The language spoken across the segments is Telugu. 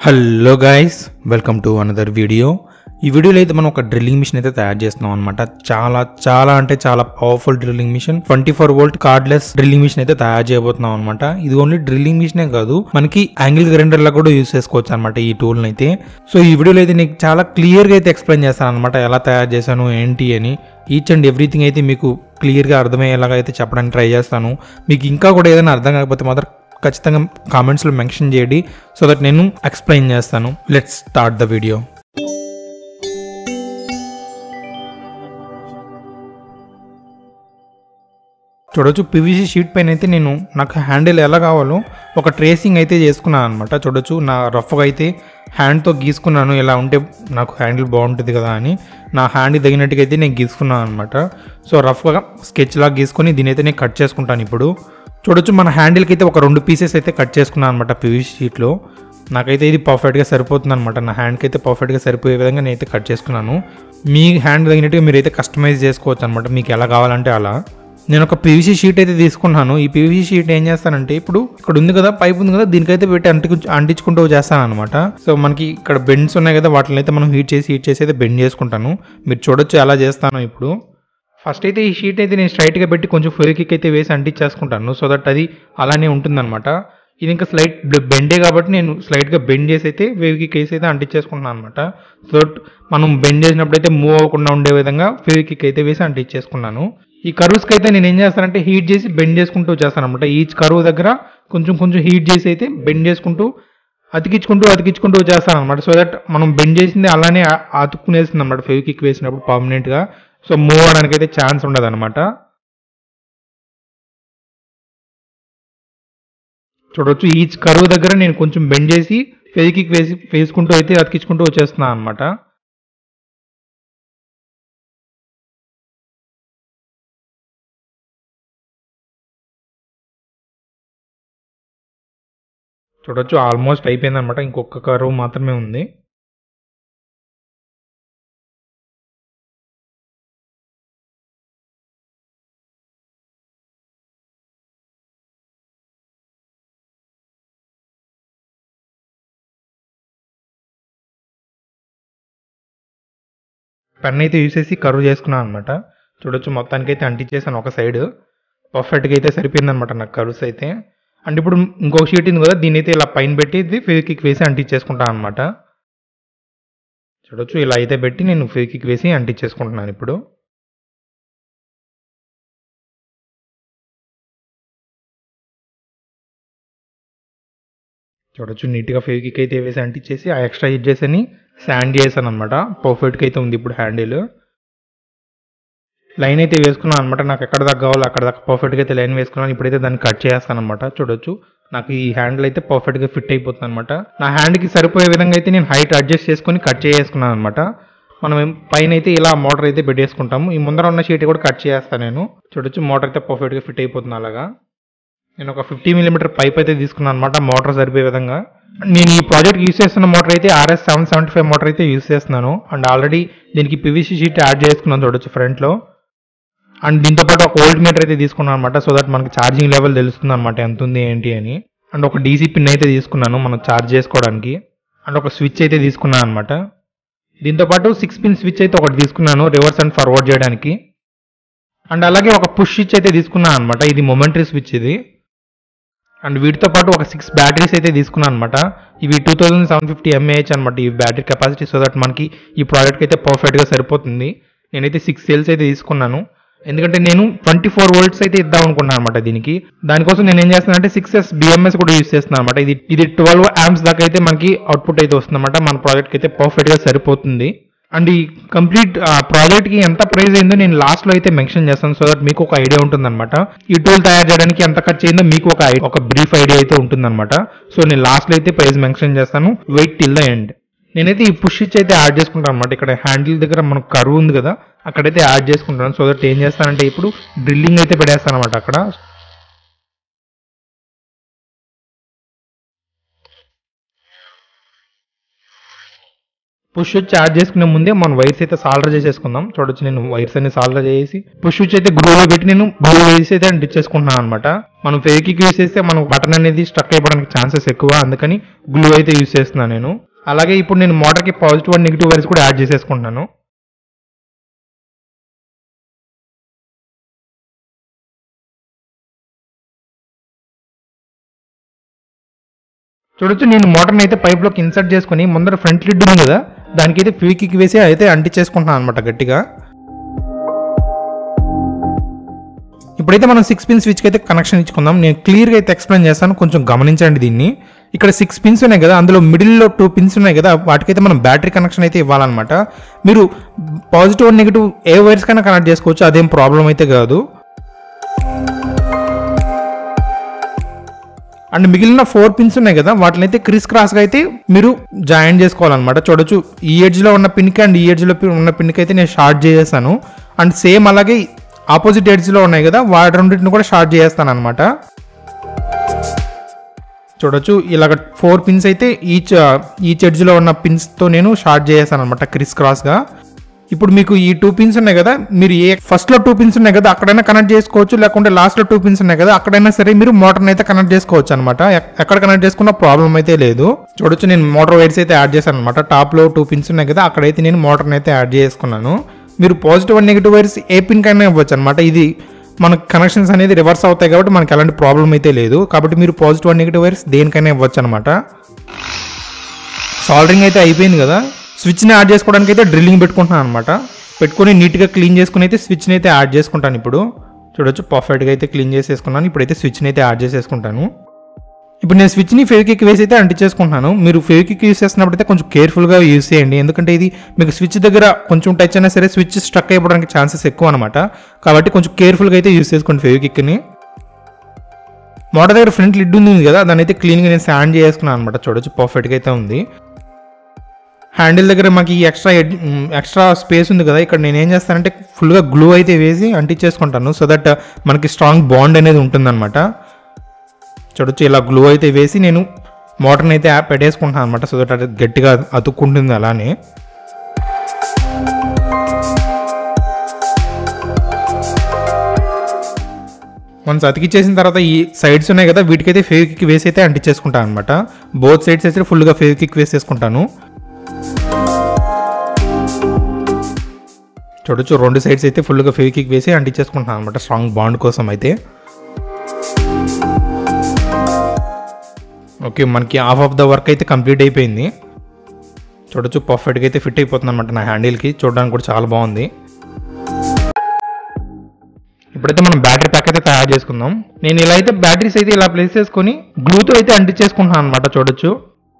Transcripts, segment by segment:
hello guys welcome to another video ఈ వీడియోలో అయితే మనం ఒక డ్రిల్లింగ్ మిషన్ అయితే తయారు చేస్తున్నాం అనమాట చాలా చాలా అంటే చాలా powerful drilling machine twenty four volt cordless drilling machine అయితే తయారు చేయబోతున్నాం అనమాట ఇది ఓన్లీ డ్రిల్లింగ్ మిషనే కాదు మనకి యాంగిల్ గ్రైండర్ లా కూడా యూస్ చేసుకోవచ్చు అనమాట ఈ టూల్ అయితే సో ఈ వీడియోలో అయితే నీకు చాలా క్లియర్ గా అయితే ఎక్స్ప్లెయిన్ చేస్తాను అనమాట ఎలా తయారు చేశాను ఏంటి అని ఈచ్ అండ్ ఎవ్రీథింగ్ అయితే మీకు క్లియర్గా అర్థమయ్యేలాగా అయితే చెప్పడానికి ట్రై చేస్తాను మీకు ఇంకా కూడా ఏదైనా అర్థం కాకపోతే మాత్రం ఖచ్చితంగా కామెంట్స్లో మెన్షన్ చేయండి సో దట్ నేను ఎక్స్ప్లెయిన్ చేస్తాను లెట్స్ స్టార్ట్ ద వీడియో చూడొచ్చు పీవీసీ షీట్ పైన అయితే నేను నాకు హ్యాండిల్ ఎలా కావాలో ఒక ట్రేసింగ్ అయితే చేసుకున్నాను అనమాట చూడొచ్చు నా రఫ్గా అయితే హ్యాండ్తో గీసుకున్నాను ఎలా ఉంటే నాకు హ్యాండిల్ బాగుంటుంది కదా అని నా హ్యాండ్ తగినట్టుగా అయితే నేను గీసుకున్నాను అనమాట సో రఫ్గా స్కెచ్ లాగా గీసుకొని దీని అయితే నేను కట్ చేసుకుంటాను ఇప్పుడు చూడొచ్చు మన హ్యాండిల్కి అయితే ఒక రెండు పీసెస్ అయితే కట్ చేసుకున్నాను అనమాట పీవీసీ షీట్లో నాకైతే ఇది పర్ఫెక్ట్గా సరిపోతుంది అనమాట నా హ్యాండ్కి అయితే పర్ఫెక్ట్గా సరిపోయే విధంగా నేనైతే కట్ చేసుకున్నాను మీ హ్యాండ్ తగినట్టుగా మీరైతే కస్టమైజ్ చేసుకోవచ్చు అనమాట మీకు ఎలా కావాలంటే అలా నేను ఒక పీవీసీ షీట్ అయితే తీసుకున్నాను ఈ పీవీసీ షీట్ ఏం చేస్తానంటే ఇప్పుడు ఇక్కడ ఉంది కదా పైప్ ఉంది కదా దీనికైతే పెట్టి అంటి అంటించుకుంటూ చేస్తాను అనమాట సో మనకి ఇక్కడ బెండ్స్ ఉన్నాయి కదా వాటిని అయితే మనం హీట్ చేసి హీట్ చేసి అయితే బెండ్ చేసుకుంటాను మీరు చూడొచ్చు ఎలా చేస్తాను ఇప్పుడు ఫస్ట్ అయితే ఈ షీట్ అయితే నేను స్ట్రైట్గా పెట్టి కొంచెం ఫెరికిక్ అయితే వేసి అంటించేసుకుంటాను సో దట్ అది అలానే ఉంటుందన్నమాట ఇది ఇంకా స్లైట్ బెండే కాబట్టి నేను స్లైట్గా బెండ్ చేసి అయితే ఫెవికిక్ వేసి అయితే అంటించేసుకుంటున్నాను అనమాట సో దట్ మనం బెండ్ చేసినప్పుడు అయితే మూవ్ అవ్వకుండా ఉండే విధంగా ఫెవికిక్ అయితే వేసి అంటించేసుకున్నాను ఈ కరువుస్కి అయితే నేను ఏం చేస్తానంటే హీట్ చేసి బెండ్ చేసుకుంటూ చేస్తాను అనమాట ఈచ్ కరువు దగ్గర కొంచెం కొంచెం హీట్ చేసి అయితే బెండ్ చేసుకుంటూ అతికించుకుంటూ అతికించుకుంటూ చేస్తాను అనమాట సో దట్ మనం బెండ్ చేసింది అలానే అతుక్కునేస్తుంది అనమాట ఫెవికిక్ వేసినప్పుడు పర్మనెంట్గా సో మూవ్ అవడానికి అయితే ఛాన్స్ ఉండదు అనమాట చూడొచ్చు ఈచ్ కరువు దగ్గర నేను కొంచెం బెండ్ చేసి ఫెవికిక్ వేసి వేసుకుంటూ అయితే అతికించుకుంటూ వచ్చేస్తున్నాను అనమాట చూడొచ్చు ఆల్మోస్ట్ అయిపోయింది అనమాట ఇంకొక కరువు మాత్రమే ఉంది పెన్ అయితే యూస్ చేసి కరువు చేసుకున్నాను అనమాట చూడొచ్చు మొత్తానికి అయితే అంటించేసాను ఒక సైడ్ పర్ఫెక్ట్గా అయితే సరిపోయింది అనమాట నాకు కరువుస్ అయితే అండ్ ఇప్పుడు ఇంకొక షీట్ ఉంది కదా దీని అయితే ఇలా పైన పెట్టి ఇది ఫెవికిక్ వేసి అంటించేసుకుంటాను అనమాట చూడొచ్చు ఇలా అయితే పెట్టి నేను ఫెవికిక్ వేసి అంటించేసుకుంటున్నాను ఇప్పుడు చూడొచ్చు నీట్గా ఫెవికిక్ అయితే వేసి అంటించేసి ఆ ఎక్స్ట్రా హీట్ చేసి శాండ్ చేశాను అనమాట పర్ఫెక్ట్గా అయితే ఉంది ఇప్పుడు హ్యాండిల్ లైన్ అయితే వేసుకున్నాను అనమాట నాకు ఎక్కడ దాకా కావాలో అక్కడ దాకా పర్ఫెక్ట్గా అయితే లైన్ వేసుకున్నాను ఇప్పుడైతే దాన్ని కట్ చేస్తాను అనమాట చూడొచ్చు నాకు ఈ హ్యాండిల్ అయితే పర్ఫెక్ట్గా ఫిట్ అయిపోతుంది అనమాట నా హ్యాండ్కి సరిపోయే విధంగా అయితే నేను హైట్ అడ్జస్ట్ చేసుకొని కట్ చేసుకున్నాను అనమాట మనం పైన అయితే ఇలా మోటార్ అయితే పెట్టేసుకుంటాము ఈ ముందర ఉన్న షీట్ కూడా కట్ చేస్తాను నేను చూడొచ్చు మోటార్ అయితే పర్ఫెక్ట్గా ఫిట్ అయిపోతుంది అలాగా నేను ఒక ఫిఫ్టీ మిల్లీమీటర్ పైప్ అయితే తీసుకున్నాను అనమాట మోటార్ సరిపోయే విధంగా నేను ఈ ప్రాజెక్ట్ యూస్ చేస్తున్న మోటార్ అయితే RS seven seventy five motor అయితే యూస్ చేస్తున్నాను అండ్ ఆల్రెడీ దీనికి పీవీసీ షీట్ యాడ్ చేసుకున్నాను చూడొచ్చు ఫ్రంట్లో అండ్ దీంతో పాటు ఒక ఓల్డ్ మీటర్ అయితే తీసుకున్నాను అనమాట సో దట్ మనకి ఛార్జింగ్ లెవెల్ తెలుస్తుంది అనమాట ఎంత ఉంది ఏంటి అని అండ్ ఒక డీసీ పిన్ అయితే తీసుకున్నాను మనం ఛార్జ్ చేసుకోవడానికి అండ్ ఒక స్విచ్ అయితే తీసుకున్నాను అనమాట దీంతో పాటు సిక్స్ పిన్ స్విచ్ అయితే ఒకటి తీసుకున్నాను రివర్స్ అండ్ ఫార్వర్డ్ చేయడానికి అండ్ అలాగే ఒక పుష్ స్విచ్ అయితే తీసుకున్నాను అనమాట ఇది మొమెంటరీ స్విచ్ ఇది అండ్ వీటితో పాటు ఒక సిక్స్ బ్యాటరీస్ అయితే తీసుకున్నాను అనమాట ఇవి two thousand seven fifty M A H అనమాట ఈ బ్యాటరీ కెపాసిటీ సో దట్ మనకి ఈ ప్రోడక్ట్కి అయితే పర్ఫెక్ట్గా సరిపోతుంది నేనైతే సిక్స్ సెల్స్ అయితే తీసుకున్నాను ఎందుకంటే నేను ట్వంటీ ఫోర్ వోల్ట్స్ అయితే ఇద్దాం అనుకున్నాను అనమాట దీనికి దానికోసం నేను ఏం చేస్తాను అంటే సిక్స్ ఎస్ బిఎంఎస్ కూడా యూస్ చేస్తున్నాను అనమాట ఇది ఇది ట్వెల్వ్ యామ్స్ దాకా అయితే మనకి అవుట్పుట్ అయితే వస్తుంది అనమాట మన ప్రాజెక్ట్కి అయితే పర్ఫెక్ట్గా సరిపోతుంది అండ్ ఈ కంప్లీట్ ప్రాజెక్ట్కి ఎంత ప్రైస్ అయిందో నేను లాస్ట్లో అయితే మెన్షన్ చేస్తాను సో దట్ మీకు ఒక ఐడియా ఉంటుందన్నమాట ఈ టూల్ తయారు చేయడానికి ఎంత ఖర్చు అయిందో మీకు ఒక ఒక బ్రీఫ్ ఐడియా అయితే ఉంటుందన్నమాట సో నేను లాస్ట్లో అయితే ప్రైస్ మెన్షన్ చేస్తాను వెయిట్ టిల్ ద ఎండ్ నేనైతే ఈ పుష్ ఇచ్చి అయితే యాడ్ చేసుకుంటాను అనమాట ఇక్కడ హ్యాండిల్ దగ్గర మనకు కరువు ఉంది కదా అక్కడైతే యాడ్ చేసుకుంటాను సో దట్ ఏం చేస్తానంటే ఇప్పుడు డ్రిల్లింగ్ అయితే పెడేస్తాను అనమాట అక్కడ పుష్ స్విచ్ యాడ్ చేసుకునే ముందే మనం వైర్స్ అయితే సాల్డర్ చేసేసుకుందాం చూడొచ్చు నేను వైర్స్ అన్ని సాల్డర్ చేసి పుష్ స్విచ్ అయితే గ్రూలో పెట్టి నేను గ్రూ వేసి అయితే అంటించేసుకుంటున్నాను అనమాట మనం ఫేక్ యూస్ చేస్తే మనం బటన్ అనేది స్ట్రక్ అయిపోవడానికి ఛాన్సెస్ ఎక్కువ అందుకని గ్లూ అయితే యూస్ చేస్తున్నాను నేను అలాగే ఇప్పుడు నేను మోటార్కి పాజిటివ్ అండ్ నెగిటివ్ వైర్స్ కూడా యాడ్ చేసేసుకుంటున్నాను చూడొచ్చు నేను మోటార్ని అయితే పైప్లోకి ఇన్సర్ట్ చేసుకుని ముందర ఫ్రంట్ లిడ్ ఉంది కదా దానికి అయితే ఫ్యూకిక్ వేసి అయితే అంటించేసుకుంటున్నాను అనమాట గట్టిగా ఇప్పుడైతే మనం సిక్స్ పిన్ స్విచ్కి అయితే కనెక్షన్ ఇచ్చుకుందాం నేను క్లియర్గా అయితే ఎక్స్ప్లెయిన్ చేస్తాను కొంచెం గమనించండి దీన్ని ఇక్కడ సిక్స్ పిన్స్ ఉన్నాయి కదా అందులో మిడిల్లో టూ పిన్స్ ఉన్నాయి కదా వాటికైతే మనం బ్యాటరీ కనెక్షన్ అయితే ఇవ్వాలన్నమాట మీరు పాజిటివ్ అండ్ నెగిటివ్ ఏ వైర్స్ కైనా కనెక్ట్ చేసుకోవచ్చు అదేం ప్రాబ్లం అయితే కాదు అండ్ మిగిలిన ఫోర్ పిన్స్ ఉన్నాయి కదా వాటిని అయితే క్రిస్ క్రాస్గా అయితే మీరు జాయిన్ చేసుకోవాలన్నమాట చూడొచ్చు ఈ ఎడ్జ్లో ఉన్న పిన్కి అండ్ ఈ ఎడ్జ్లో ఉన్న పిన్కి అయితే నేను షార్ట్ చేసేసాను అండ్ సేమ్ అలాగే ఆపోజిట్ ఎడ్జ్లో ఉన్నాయి కదా వాటి రెండింటిని కూడా షార్ట్ చేస్తాను అనమాట చూడొచ్చు ఇలాగ ఫోర్ పిన్స్ అయితే ఈచ్ ఈచ్ ఎడ్జ్లో ఉన్న పిన్స్తో నేను షార్ట్ చేసేసాను అనమాట క్రిస్ క్రాస్గా ఇప్పుడు మీకు ఈ టూ పిన్స్ ఉన్నాయి కదా మీరు ఏ ఫస్ట్ లో టూ పిన్స్ ఉన్నాయి కదా అక్కడైనా కనెక్ట్ చేసుకోవచ్చు లేకుంటే లాస్ట్ లో టూ పిన్స్ ఉన్నాయి కదా అక్కడైనా సరే మీరు మోటార్ అయితే కనెక్ట్ చేసుకోవచ్చు అనమాట ఎక్కడ కనెక్ట్ చేసుకున్న ప్రాబ్లం అయితే లేదు చూడొచ్చు నేను మోటార్ వైర్స్ అయితే యాడ్ చేశాను అనమాట టాప్ లో టూ పిన్స్ ఉన్నాయి కదా అక్కడైతే నేను మోటార్ అయితే యాడ్ చేసుకున్నాను మీరు పాజిటివ్ అండ్ నెగిటివ్ వైర్స్ ఏ పిన్ కైనా ఇవ్వచ్చు అనమాట ఇది మనకు కనెక్షన్స్ అనేది రివర్స్ అవుతాయి కాబట్టి మనకి ఎలాంటి ప్రాబ్లం అయితే లేదు కాబట్టి మీరు పాజిటివ్ అండ్ నెగిటివ్ వైర్స్ దేనికైనా ఇవ్వచ్చు అనమాట సాల్డరింగ్ అయితే అయిపోయింది కదా స్విచ్ని యాడ్ చేసుకోవడానికి అయితే డ్రిల్లింగ్ పెట్టుకుంటున్నాను అనమాట పెట్టుకొని నీట్గా క్లీన్ చేసుకుని అయితే స్విచ్ని అయితే యాడ్ చేసుకుంటాను ఇప్పుడు చూడొచ్చు పర్ఫెక్ట్గా అయితే క్లీన్ చేసేసుకున్నాను ఇప్పుడైతే స్విచ్ని అయితే యాడ్ చేసేసుకుంటాను ఇప్పుడు నేను స్విచ్ని ఫెవికిక్ వేసి అయితే అంటించేసుకుంటున్నాను మీరు ఫెవికిక్ యూస్ చేసినప్పుడు అయితే కొంచెం కేర్ఫుల్గా యూస్ చేయండి ఎందుకంటే ఇది మీకు స్విచ్ దగ్గర కొంచెం టచ్ అయినా సరే స్విచ్ స్ట్రక్ అయిపోవడానికి ఛాన్సెస్ ఎక్కువ అనమాట కాబట్టి కొంచెం కేర్ఫుల్గా అయితే యూస్ చేసుకోండి ఫెవికిక్ని మోటార్ దగ్గర ఫ్రంట్ లిడ్ ఉంది కదా దాన్ని అయితే క్లీన్గా నేను శాండ్ చేసుకున్నాను అనమాట చూడొచ్చు పర్ఫెక్ట్గా అయితే ఉంది హ్యాండిల్ దగ్గర మాకు ఈ ఎక్స్ట్రా ఎక్స్ట్రా స్పేస్ ఉంది కదా ఇక్కడ నేను ఏం చేస్తానంటే ఫుల్గా గ్లూ అయితే వేసి అంటించేసుకుంటాను సో దట్ మనకి స్ట్రాంగ్ బాండ్ అనేది ఉంటుందన్నమాట చూడొచ్చు ఇలా గ్లూ అయితే వేసి నేను మోటార్ని అయితే పెట్టేసుకుంటాను అనమాట సో దట్ అది గట్టిగా అతుక్కుంటుంది అలానే వన్స్ అతికిచ్చేసిన తర్వాత ఈ సైడ్స్ ఉన్నాయి కదా వీటికైతే ఫేవికిక్ వేసి అయితే అంటించేసుకుంటాను అనమాట బోత్ సైడ్స్ అయితే ఫుల్గా ఫేవికిక్ వేసేసుకుంటాను చూడొచ్చు రెండు సైడ్స్ అయితే ఫుల్గా ఫేవికిక్ వేసి అంటించేసుకుంటాను అనమాట స్ట్రాంగ్ బాండ్ కోసం అయితే ఓకే మనకి హాఫ్ ఆఫ్ ద వర్క్ అయితే కంప్లీట్ అయిపోయింది చూడొచ్చు పర్ఫెక్ట్గా అయితే ఫిట్ అయిపోతుంది అనమాట నా హ్యాండిల్కి చూడడానికి కూడా చాలా బాగుంది ఇప్పుడైతే మనం బ్యాటరీ ప్యాక్ అయితే తయారు చేసుకుందాం నేను ఇలా అయితే బ్యాటరీస్ అయితే ఇలా ప్లేస్ చేసుకొని గ్లూతో అయితే అంటించేసుకుంటున్నాను అనమాట చూడొచ్చు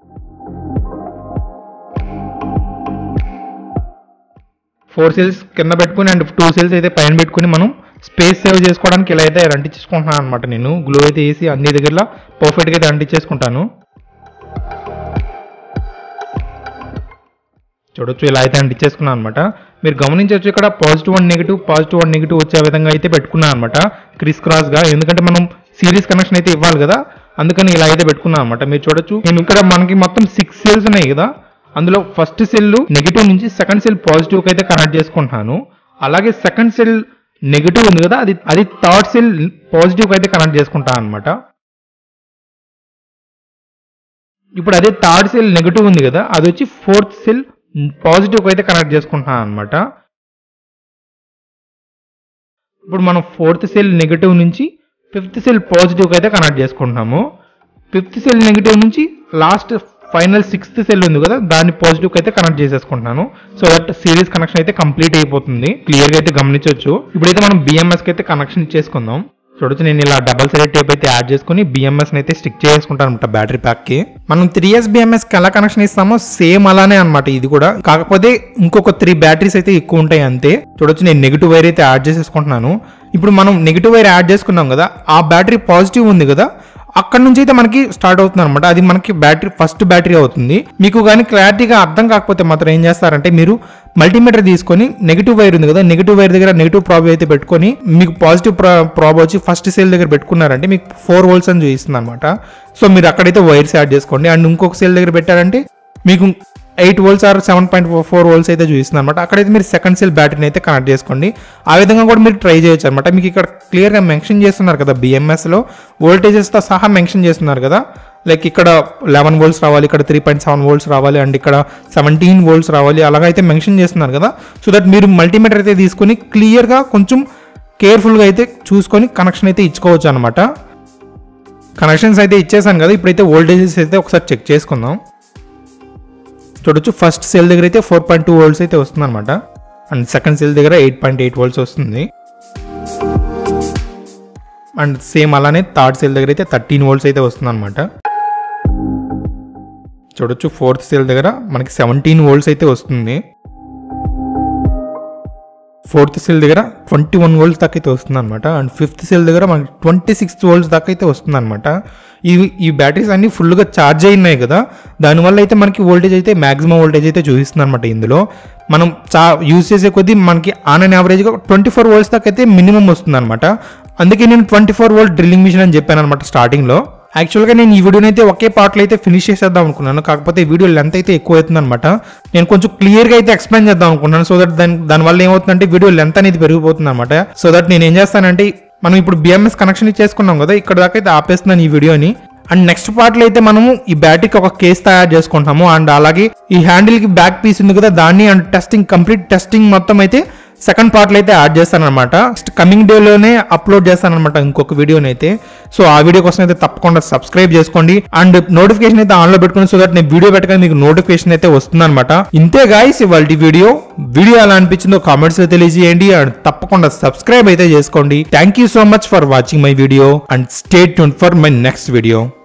ఫోర్ సెల్స్ కింద పెట్టుకుని అండ్ టూ సెల్స్ అయితే పైన పెట్టుకుని మనం స్పేస్ సేవ్ చేసుకోవడానికి ఇలా అయితే అంటించేసుకుంటున్నాను అనమాట నేను గ్లూ అయితే వేసి అన్ని దగ్గర పర్ఫెక్ట్గా అయితే అంటించేసుకుంటాను చూడొచ్చు ఇలా అయితే అంటించేసుకున్నాను అనమాట మీరు గమనించవచ్చు ఇక్కడ positive and negative positive and negative వచ్చే విధంగా అయితే పెట్టుకున్నాను అనమాట క్రిస్ క్రాస్గా ఎందుకంటే మనం సిరీస్ కనెక్షన్ అయితే ఇవ్వాలి కదా అందుకని ఇలా అయితే పెట్టుకున్నాను అనమాట మీరు చూడొచ్చు నేను ఇక్కడ మనకి మొత్తం సిక్స్ సెల్స్ ఉన్నాయి కదా అందులో ఫస్ట్ సెల్ నెగిటివ్ నుంచి సెకండ్ సెల్ పాజిటివ్ అయితే కనెక్ట్ చేసుకుంటున్నాను అలాగే సెకండ్ సెల్ నెగిటివ్ ఉంది కదా అది అది థర్డ్ సెల్ పాజిటివ్ అయితే కనెక్ట్ చేసుకుంటాను అనమాట ఇప్పుడు అదే థర్డ్ సెల్ నెగిటివ్ ఉంది కదా అది వచ్చి ఫోర్త్ సెల్ పాజిటివ్ అయితే కనెక్ట్ చేసుకుంటున్నాను అనమాట ఇప్పుడు మనం ఫోర్త్ సెల్ నెగిటివ్ నుంచి ఫిఫ్త్ సెల్ పాజిటివ్ అయితే కనెక్ట్ చేసుకుంటున్నాము ఫిఫ్త్ సెల్ నెగిటివ్ నుంచి లాస్ట్ ఫైనల్ సిక్స్త్ సెల్ ఉంది కదా దాన్ని పాజిటివ్ అయితే కనెక్ట్ చేసేసుకుంటున్నాను సో దట్ సిరీస్ కనెక్షన్ అయితే కంప్లీట్ అయిపోతుంది క్లియర్ గా అయితే గమనించవచ్చు ఇప్పుడైతే మనం బిఎంఎస్ కి అయితే కనెక్షన్ ఇచ్చేసుకుందాం చూడొచ్చు నేను ఇలా డబల్ సైడ్ టేప్ అయితే యాడ్ చేసుకుని బిఎంఎస్ అయితే స్టిక్ చేసుకుంటాను అనమాట బ్యాటరీ ప్యాక్ కి మనం త్రీ ఇయర్స్ బిఎంఎస్ కి ఎలా కనెక్షన్ ఇస్తామో సేమ్ అలానే అనమాట ఇది కూడా కాకపోతే ఇంకొక త్రీ బ్యాటరీస్ అయితే ఎక్కువ ఉంటాయి అంతే చూడొచ్చు నేను నెగిటివ్ వైర్ అయితే యాడ్ చేసేసుకుంటున్నాను ఇప్పుడు మనం నెగిటివ్ వైర్ యాడ్ చేసుకున్నాం కదా ఆ బ్యాటరీ పాజిటివ్ ఉంది కదా అక్కడ నుంచి అయితే మనకి స్టార్ట్ అవుతుంది అనమాట అది మనకి బ్యాటరీ ఫస్ట్ బ్యాటరీ అవుతుంది మీకు కానీ క్లారిటీగా అర్థం కాకపోతే మాత్రం ఏం చేస్తారంటే మీరు మల్టీమీటర్ తీసుకొని నెగిటివ్ వైర్ ఉంది కదా నెగిటివ్ వైర్ దగ్గర నెగిటివ్ ప్రాబ్ అయితే పెట్టుకొని మీకు పాజిటివ్ ప్రాబ్ వచ్చి ఫస్ట్ సెల్ దగ్గర పెట్టుకున్నారంటే మీకు ఫోర్ వోల్ట్స్ అని చూపిస్తుంది అనమాట సో మీరు అక్కడైతే వైర్స్ యాడ్ చేసుకోండి అండ్ ఇంకొక సెల్ దగ్గర పెట్టారంటే మీకు eight volts or seven point four volts అయితే చూపిస్తుంది అనమాట అక్కడైతే మీరు సెకండ్ సెల్ బ్యాటరీని అయితే కనెక్ట్ చేసుకోండి ఆ విధంగా కూడా మీరు ట్రై చేయొచ్చు అనమాట మీకు ఇక్కడ క్లియర్గా మెన్షన్ చేస్తున్నారు కదా బిఎంఎస్లో వోల్టేజెస్తో సహా మెన్షన్ చేస్తున్నారు కదా లైక్ ఇక్కడ లెవెన్ వోల్ట్స్ రావాలి ఇక్కడ త్రీ పాయింట్ సెవెన్ వోల్ట్స్ రావాలి అండ్ ఇక్కడ సెవెంటీన్ వోల్ట్స్ రావాలి అలాగైతే మెన్షన్ చేస్తున్నారు కదా సో దట్ మీరు మల్టీమీటర్ అయితే తీసుకొని క్లియర్గా కొంచెం కేర్ఫుల్గా అయితే చూసుకొని కనెక్షన్ అయితే ఇచ్చుకోవచ్చు అనమాట కనెక్షన్స్ అయితే ఇచ్చేసాను కదా ఇప్పుడైతే వోల్టేజెస్ అయితే ఒకసారి చెక్ చేసుకుందాం చూడొచ్చు ఫస్ట్ సెల్ దగ్గర అయితే ఫోర్ పాయింట్ టూ వోల్ట్స్ అయితే వస్తుంది అనమాట అండ్ సెకండ్ సెల్ దగ్గర ఎయిట్ పాయింట్ ఎయిట్ వోల్ట్స్ వస్తుంది అండ్ సేమ్ అలానే థర్డ్ సెల్ దగ్గర అయితే థర్టీన్ వోల్ట్స్ అయితే వస్తుంది అనమాట చూడొచ్చు ఫోర్త్ సెల్ దగ్గర మనకి సెవెంటీన్ వోల్ట్స్ అయితే వస్తుంది ఫోర్త్ సెల్ దగ్గర ట్వంటీ వన్ వోల్ట్స్ దాకా అయితే వస్తుంది అనమాట అండ్ ఫిఫ్త్ సెల్ దగ్గర మనకి ట్వంటీ సిక్స్ వోల్ట్స్ దాకా అయితే వస్తుంది అనమాట ఈ ఈ బ్యాటరీస్ అన్ని ఫుల్గా ఛార్జ్ అయినాయి కదా దానివల్ల అయితే మనకి వోల్టేజ్ అయితే మాక్సిమం వోల్టేజ్ అయితే చూపిస్తుంది అనమాట ఇందులో మనం చా యూజ్ చేసే కొద్దీ మనకి ఆన్ అండ్ యావరేజ్గా ట్వంటీ ఫోర్ వోల్ట్స్ దాకా అయితే మినిమం వస్తుంది అనమాట అందుకే నేను twenty four volt drilling machine అని చెప్పాను అనమాట స్టార్టింగ్లో యాక్చువల్గా నేను ఈ వీడియోని అయితే ఒకే పార్ట్లో అయితే ఫినిష్ చేసేద్దాం అనుకున్నాను కాకపోతే ఈ వీడియో లెంత్ అయితే ఎక్కువ అవుతుంది అనమాట నేను కొంచెం క్లియర్గా అయితే ఎక్స్ప్లెయిన్ చేద్దాం అనుకున్నాను సో దట్ దాని దానివల్ల ఏమవుతుందంటే వీడియో లెంత్ అనేది పెరిగిపోతుంది అనమాట సో దట్ నేను ఏం చేస్తానంటే మనం ఇప్పుడు బిఎంఎస్ కనెక్షన్ ఇచ్చేసుకున్నాం కదా ఇక్కడ దాకా అయితే ఆపేస్తున్నాను ఈ వీడియోని అండ్ నెక్స్ట్ పార్ట్లో అయితే మనము ఈ బ్యాటరీకి ఒక కేస్ తయారు చేసుకుంటాము అండ్ అలాగే ఈ హ్యాండిల్ కి బ్యాక్ పీస్ ఉంది కదా దాన్ని అండ్ టెస్టింగ్ కంప్లీట్ టెస్టింగ్ మొత్తం అయితే సెకండ్ పార్ట్లో అయితే యాడ్ చేస్తానమాట కమింగ్ డేలోనే అప్లోడ్ చేస్తానమాట ఇంకొక వీడియోని అయితే సో ఆ వీడియో కోసం అయితే తప్పకుండా సబ్స్క్రైబ్ చేసుకోండి అండ్ నోటిఫికేషన్ అయితే ఆన్లో పెట్టుకోండి సో దట్ నేను వీడియో పెట్టగానే మీకు నోటిఫికేషన్ అయితే వస్తుందన్నమాట ఇంతే గాయస్ ఇవాళ వీడియో వీడియో ఎలా అనిపించిందో కామెంట్స్ లో తెలియజేయండి అండ్ తప్పకుండా సబ్స్క్రైబ్ అయితే చేసుకోండి thank you so much for watching my video and stay tune for my next video